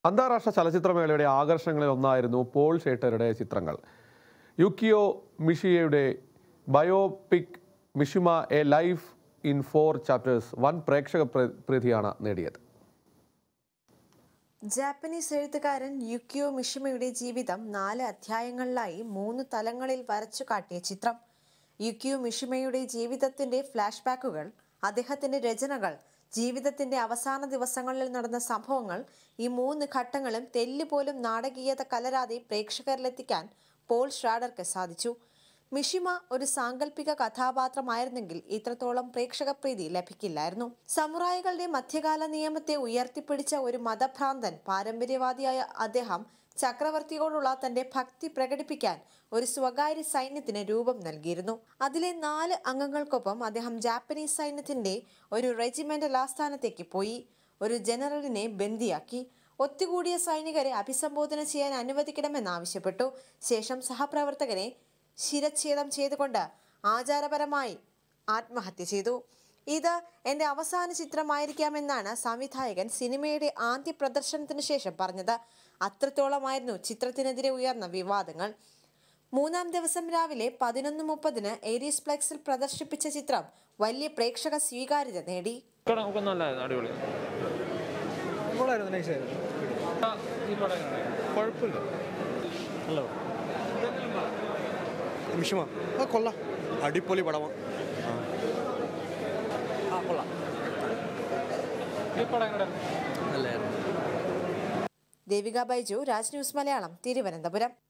അന്താരാഷ്ട്ര ചലച്ചിത്രമേളയുടെ ആകർഷണങ്ങളിൽ ഒന്നായിരുന്നു പോൾ ഷേട്ടറുടെ ചിത്രങ്ങൾ യുക്കിയോ മിഷിയയുടെ biopic Mishima a life in four chapters വൻ പ്രേക്ഷക പ്ര- പ്രീതിയാണ് നേടിയത് ജാപ്പനീസ് എഴുത്തുകാരൻ യുക്കിയോ മിഷിമയുടെ ജീവിതം നാല് അധ്യായങ്ങളിലായി മൂന്ന് തലങ്ങളിൽ വരച്ചു കാട്ടിയ ചിത്രം യുക്കിയോ മിഷിമയുടെ ജീവിതത്തിന്റെ ഫ്ലാഷ് ബാക്കുകൾ അദ്ദേഹത്തിന്റെ രചനകൾ ജീവിതത്തിന്റെ അവസാന ദിവസങ്ങളിൽ നടന്ന സംഭവങ്ങൾ ഈ മൂന്ന് ഘട്ടങ്ങളും തെല്ലുപോലും നാടകീയത കലരാതെ പ്രേക്ഷകരിലെത്തിക്കാൻ പോൾ ഷ്രാഡർക്ക് സാധിച്ചു മിഷിമ ഒരു സാങ്കല്പിക കഥാപാത്രമായിരുന്നെങ്കിൽ ഇത്രത്തോളം പ്രേക്ഷകപ്രീതി ലഭിക്കില്ലായിരുന്നു സമുറായികളുടെ മധ്യകാല നിയമത്തെ ഉയർത്തിപ്പിടിച്ച ഒരു മതഭ്രാന്തൻ പാരമ്പര്യവാദിയായ അദ്ദേഹം ചക്രവർത്തിയോടുള്ള തന്റെ ഭക്തി പ്രകടിപ്പിക്കാൻ ഒരു സ്വകാര്യ സൈന്യത്തിന് രൂപം നൽകിയിരുന്നു അതിലെ നാല് അംഗങ്ങൾക്കൊപ്പം അദ്ദേഹം ജാപ്പനീസ് സൈന്യത്തിന്റെ ഒരു റെജിമെന്റൽ ആസ്ഥാനത്തേക്ക് പോയി ഒരു ജനറലിനെ ബന്ദിയാക്കി ഒത്തുകൂടിയ സൈനികരെ അഭിസംബോധന ചെയ്യാൻ അനുവദിക്കണമെന്നാവശ്യപ്പെട്ടു ശേഷം സഹപ്രവർത്തകനെ ശിരച്ഛേദം ചെയ്തുകൊണ്ട് ആചാരപരമായി ആത്മഹത്യ ചെയ്തു ഇത് എൻ്റെ അവസാന ചിത്രമായിരിക്കാമെന്നാണ് സംവിധായകൻ സിനിമയുടെ ആദ്യ പ്രദർശനത്തിന് ശേഷം പറഞ്ഞത് അത്രത്തോളമായിരുന്നു ചിത്രത്തിനെതിരെ ഉയർന്ന വിവാദങ്ങൾ മൂന്നാം ദിവസം രാവിലെ പതിനൊന്ന് മുപ്പതിന് ഏരീസ് പ്ലെക്സിൽ പ്രദർശിപ്പിച്ച ചിത്രം വലിയ പ്രേക്ഷക സ്വീകാര്യത നേടി പടം ഒക്കെ നല്ലതായിരുന്നു അടിപൊളി കൊള്ളായിരുന്നു നൈസായിരുന്നു ഈ പടം എങ്ങനെയുണ്ട്? കുഴപ്പമില്ല ഹലോ മിഷമ ആ കൊള്ളാം അടിപൊളി പടമാണ് ആ കൊള്ളാം ഈ പടം എങ്ങനെയുണ്ട്? നല്ലായിരുന്നു ദേവിക ബൈജു രാജ് ന്യൂസ് മലയാളം തിരുവനന്തപുരം